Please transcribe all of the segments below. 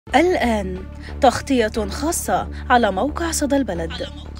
الآن تغطية خاصة على موقع صدى البلد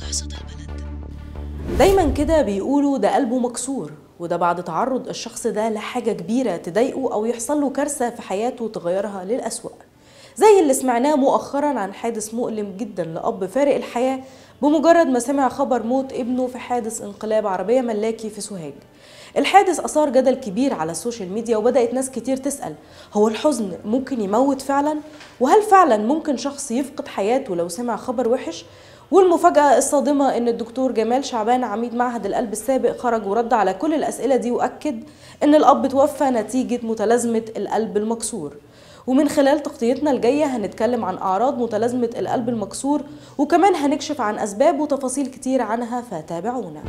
دايما كده بيقولوا ده قلبه مكسور وده بعد تعرض الشخص ده لحاجة كبيرة تضايقه أو يحصل له كارثة في حياته تغيرها للأسوأ زي اللي سمعناه مؤخرا عن حادث مؤلم جدا لأب فارق الحياة بمجرد ما سمع خبر موت ابنه في حادث انقلاب عربية ملاكي في سوهاج الحادث أثار جدل كبير على السوشيال ميديا وبدأت ناس كتير تسأل هو الحزن ممكن يموت فعلا؟ وهل فعلا ممكن شخص يفقد حياته لو سمع خبر وحش؟ والمفاجأة الصادمة إن الدكتور جمال شعبان عميد معهد القلب السابق خرج ورد على كل الأسئلة دي وأكد إن الأب توفى نتيجة متلازمة القلب المكسور ومن خلال تغطيتنا الجاية هنتكلم عن أعراض متلازمة القلب المكسور وكمان هنكشف عن أسباب وتفاصيل كتير عنها فتابعونا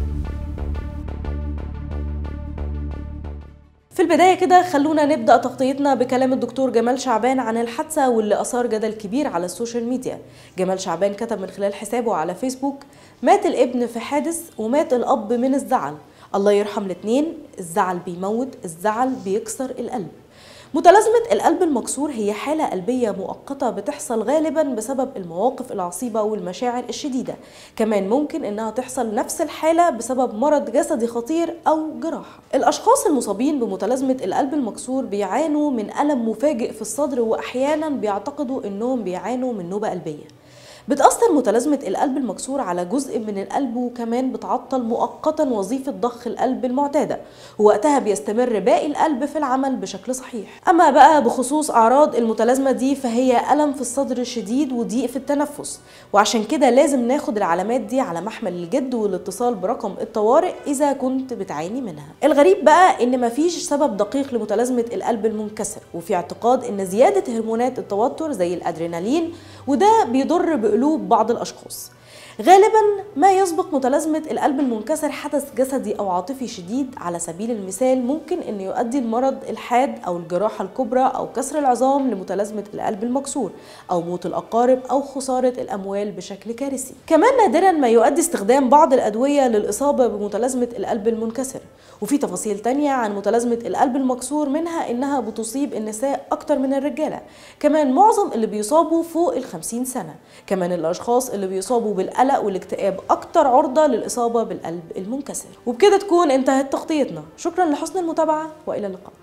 في البداية كده خلونا نبدأ تغطيتنا بكلام الدكتور جمال شعبان عن الحادثة واللي أثار جدل كبير على السوشيال ميديا جمال شعبان كتب من خلال حسابه على فيسبوك مات الابن في حادث ومات الأب من الزعل الله يرحم الاتنين الزعل بيموت الزعل بيكسر القلب متلازمة القلب المكسور هي حالة قلبية مؤقتة بتحصل غالبا بسبب المواقف العصيبة والمشاعر الشديدة كمان ممكن انها تحصل نفس الحالة بسبب مرض جسدي خطير او جراحة الاشخاص المصابين بمتلازمة القلب المكسور بيعانوا من ألم مفاجئ في الصدر واحيانا بيعتقدوا انهم بيعانوا من نوبة قلبية بتأثر متلازمة القلب المكسور على جزء من القلب وكمان بتعطل مؤقتا وظيفة ضخ القلب المعتادة ووقتها بيستمر باقي القلب في العمل بشكل صحيح أما بقى بخصوص أعراض المتلازمة دي فهي ألم في الصدر شديد وضيق في التنفس وعشان كده لازم ناخد العلامات دي على محمل الجد والاتصال برقم الطوارئ إذا كنت بتعاني منها الغريب بقى إن مفيش سبب دقيق لمتلازمة القلب المنكسر وفي اعتقاد إن زيادة هرمونات التوتر زي الأدرينالين وده بيضر بقلوب بعض الأشخاص غالبا ما يسبق متلازمة القلب المنكسر حدث جسدي أو عاطفي شديد على سبيل المثال ممكن أن يؤدي المرض الحاد أو الجراحة الكبرى أو كسر العظام لمتلازمة القلب المكسور أو موت الأقارب أو خسارة الأموال بشكل كارثي كمان نادرا ما يؤدي استخدام بعض الأدوية للإصابة بمتلازمة القلب المنكسر وفي تفاصيل تانية عن متلازمة القلب المكسور منها إنها بتصيب النساء أكتر من الرجالة كمان معظم اللي بيصابوا فوق الخمسين سنة كمان الأشخاص اللي بيصابوا بالقلب القلق والاكتئاب اكتر عرضه للاصابه بالقلب المنكسر وبكده تكون انتهت تغطيتنا شكرا لحسن المتابعه والى اللقاء